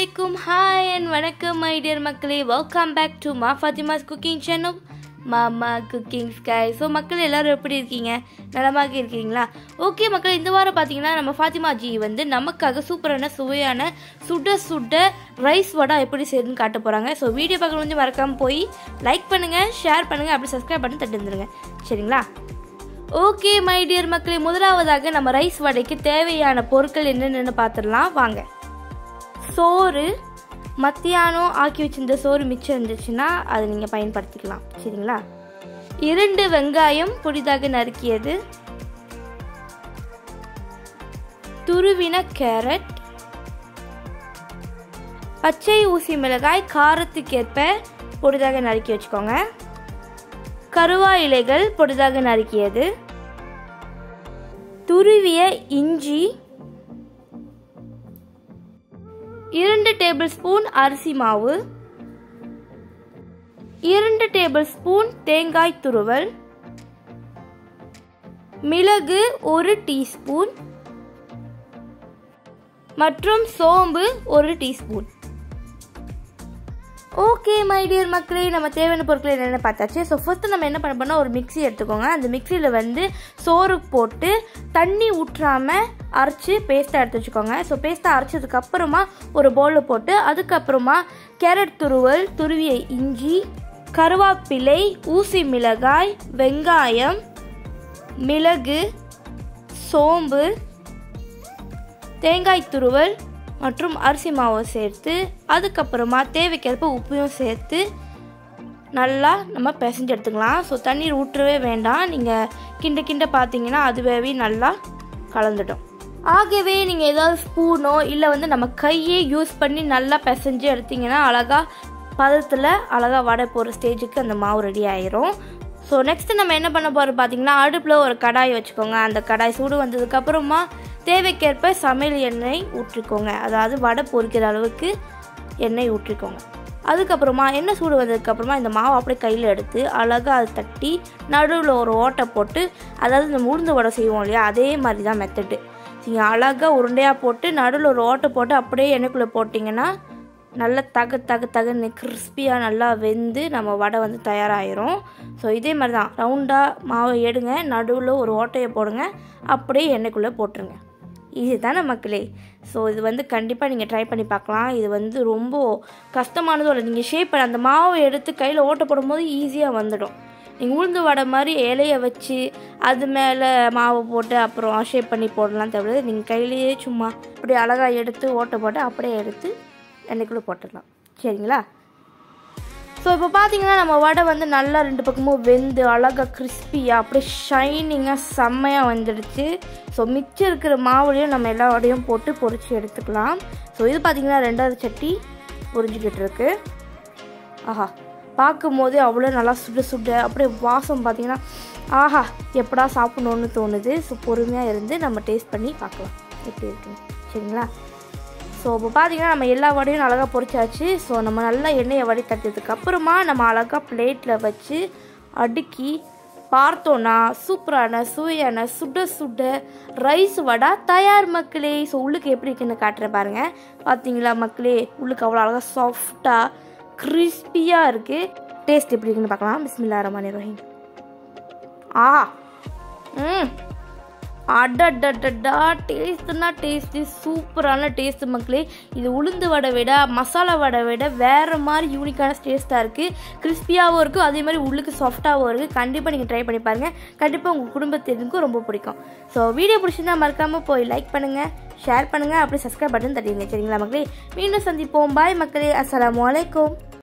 அலைக்கும் hi and வணக்கம் my dear மக்களே வெல்கம் பேக் டு மா ஃபாத்திமாஸ் குக்கிங் சேனல் மாமா குக்கிங் ஸ்கை ஸோ மக்கள் எல்லாரும் எப்படி இருக்கீங்க நலமாக இருக்கீங்களா ஓகே மக்கள் இந்த வாரம் பார்த்தீங்கன்னா நம்ம ஃபாத்திமா ஜி வந்து நமக்காக சூப்பரான சுவையான சுட சுட ரைஸ் வடை எப்படி செய்யுதுன்னு காட்ட போகிறாங்க ஸோ வீடியோ பார்க்க வந்து மறக்காமல் போய் லைக் பண்ணுங்கள் ஷேர் பண்ணுங்கள் அப்படி சப்ஸ்கிரைப் பண்ணி தட்டு வந்துருங்க சரிங்களா ஓகே மை டியர் மக்களே முதலாவதாக நம்ம ரைஸ் வடைக்கு தேவையான பொருட்கள் என்னென்னு பார்த்துடலாம் வாங்க சோறு மத்தியானம் ஆக்கி வச்சிருந்த சோறு மிச்சம் இருந்துச்சுன்னா அதை நீங்கள் பயன்படுத்திக்கலாம் சரிங்களா இரண்டு வெங்காயம் பொடிதாக நறுக்கியது துருவின கேரட் பச்சை ஊசி மிளகாய் காரத்துக்கேற்ப பொடிதாக நறுக்கி வச்சுக்கோங்க கருவா இலைகள் பொடிதாக நறுக்கியது துருவிய இஞ்சி இரண்டு டேபிள் ஸ்பூன் அரிசி மாவு இரண்டு டேபிள் ஸ்பூன் தேங்காய் துருவல் மிளகு ஒரு டீஸ்பூன் மற்றும் சோம்பு ஒரு டீஸ்பூன் ஓகே மை டியர் மக்களே நம்ம தேவையான பொருட்கள் என்னென்ன பார்த்தாச்சு ஸோ ஃபஸ்ட்டு நம்ம என்ன பண்ண போனால் ஒரு மிக்ஸி எடுத்துக்கோங்க அந்த மிக்சியில் வந்து சோறு போட்டு தண்ணி ஊற்றாமல் அரைச்சி பேஸ்ட்டாக எடுத்து வச்சுக்கோங்க ஸோ பேஸ்ட்டாக அரைச்சதுக்கப்புறமா ஒரு பவுலில் போட்டு அதுக்கப்புறமா கேரட் துருவல் துருவிய இஞ்சி கருவேப்பிலை ஊசி மிளகாய் வெங்காயம் மிளகு சோம்பு தேங்காய் துருவல் மற்றும் அரிசி மாவை சேர்த்து அதுக்கப்புறமா தேவைக்கேற்ப உப்பையும் சேர்த்து நல்லா நம்ம பிசைஞ்சு எடுத்துக்கலாம் ஸோ தண்ணீர் ஊற்றவே வேண்டாம் நீங்கள் கிண்ட கிண்ட பார்த்தீங்கன்னா அதுவே நல்லா கலந்துடும் ஆகவே நீங்கள் ஏதாவது ஸ்பூனோ இல்லை வந்து நம்ம கையே யூஸ் பண்ணி நல்லா பிசைஞ்சு எடுத்தீங்கன்னா அழகாக பதத்தில் அழகாக வடை போகிற ஸ்டேஜுக்கு அந்த மாவு ரெடி ஆயிரும் ஸோ நெக்ஸ்ட்டு நம்ம என்ன பண்ண போகிறோம் பார்த்தீங்கன்னா அடுப்பில் ஒரு கடாய் வச்சுக்கோங்க அந்த கடாய் சூடு வந்ததுக்கப்புறமா தேவைக்கேற்ப சமையல் எண்ணெய் ஊற்றிக்கோங்க அதாவது வடை பொரிக்கிற அளவுக்கு எண்ணெய் ஊற்றிக்கோங்க அதுக்கப்புறமா எண்ணெய் சூடு வந்ததுக்கப்புறமா இந்த மாவை அப்படியே கையில் எடுத்து அழகாக அதை தட்டி நடுவில் ஒரு ஓட்டை போட்டு அதாவது இந்த உளுந்து வடை செய்வோம் இல்லையா அதே மாதிரி தான் மெத்தடு நீங்கள் அழகாக உருண்டையாக போட்டு நடுவில் ஒரு ஓட்டை போட்டு அப்படியே எண்ணெய்க்குள்ளே போட்டிங்கன்னா நல்லா தக தக தகன்னு கிறிஸ்பியாக நல்லா வெந்து நம்ம வடை வந்து தயாராகிரும் ஸோ இதே மாதிரி தான் ரவுண்டாக மாவை எடுங்க நடுவில் ஒரு ஓட்டையை போடுங்க அப்படியே எண்ணெய்க்குள்ளே போட்டுருங்க இது தானே மக்களே ஸோ இது வந்து கண்டிப்பாக நீங்கள் ட்ரை பண்ணி பார்க்கலாம் இது வந்து ரொம்ப கஷ்டமானதும் இல்லை நீங்கள் ஷேப் பண்ண அந்த மாவை எடுத்து கையில் ஓட்ட போடும்போது ஈஸியாக வந்துடும் நீங்கள் உளுந்து வடை மாதிரி இலையை வச்சு அது மேலே மாவை போட்டு அப்புறம் ஷேப் பண்ணி போடலாம் தவிர நீங்கள் கையிலேயே சும்மா அப்படியே அழகாக எடுத்து ஓட்ட போட்டு அப்படியே எடுத்து எண்ணெய்க்குள்ளே போட்டுடலாம் சரிங்களா ஸோ இப்போ பார்த்தீங்கன்னா நம்ம வடை வந்து நல்லா ரெண்டு பக்கமும் வெந்து அழகாக கிறிஸ்பியாக அப்படியே ஷைனிங்காக செம்மையாக வந்துடுச்சு ஸோ மிச்சம் இருக்கிற மாவுலையும் நம்ம எல்லா வடையும் போட்டு பொரிச்சு எடுத்துக்கலாம் ஸோ இது பார்த்தீங்கன்னா ரெண்டாவது சட்டி பொரிஞ்சிக்கிட்டு இருக்கு ஆஹா பார்க்கும் போதே அவ்வளோ நல்லா சுட சுட அப்படியே வாசம் பார்த்தீங்கன்னா ஆஹா எப்படா சாப்பிடணுன்னு தோணுது ஸோ பொறுமையாக இருந்து நம்ம டேஸ்ட் பண்ணி பார்க்கலாம் எப்படி இருக்குன்னு சரிங்களா ஸோ இப்போ பார்த்தீங்கன்னா நம்ம எல்லா வடையும் அழகாக பொரிச்சாச்சு ஸோ நம்ம நல்லா எண்ணெயை வடி தட்டதுக்கு அப்புறமா நம்ம அழகாக பிளேட்டில் வச்சு அடுக்கி பார்த்தோன்னா சூப்பரான சுவையான சுட சுட ரைஸ் வடை தயார் மக்களே ஸோ உள்ளுக்கு எப்படி இருக்குன்னு காட்டுறேன் பாருங்கள் பார்த்தீங்களா மக்களே உள்ளுக்கு அவ்வளோ அழகாக சாஃப்டாக கிறிஸ்பியாக இருக்குது டேஸ்ட் எப்படி இருக்குன்னு பார்க்கலாம் பிஸ்மில்லா ரஹ்மான் ரஹீம் ஆ ம் அடடடடா டேஸ்ட்னா டேஸ்ட்டு சூப்பரான டேஸ்ட்டு மக்களே இது உளுந்து வடை விட மசாலா வடை விட வேறு மாதிரி யூனிக்கான டேஸ்ட்டாக இருக்குது கிறிஸ்பியாகவும் இருக்கும் அதே மாதிரி உள்ளுக்கு சாஃப்டாகவும் இருக்குது கண்டிப்பாக நீங்கள் ட்ரை பண்ணி பாருங்கள் கண்டிப்பாக உங்கள் குடும்பத்தினருக்கும் ரொம்ப பிடிக்கும் ஸோ வீடியோ பிடிச்சிருந்தா மறக்காமல் போய் லைக் பண்ணுங்கள் ஷேர் பண்ணுங்கள் அப்படி சப்ஸ்கிரைப் பட்டன் தட்டிடுங்க சரிங்களா மக்களே மீண்டும் சந்திப்போம் பாய் மக்களே அஸ்ஸலாமு அலைக்கும்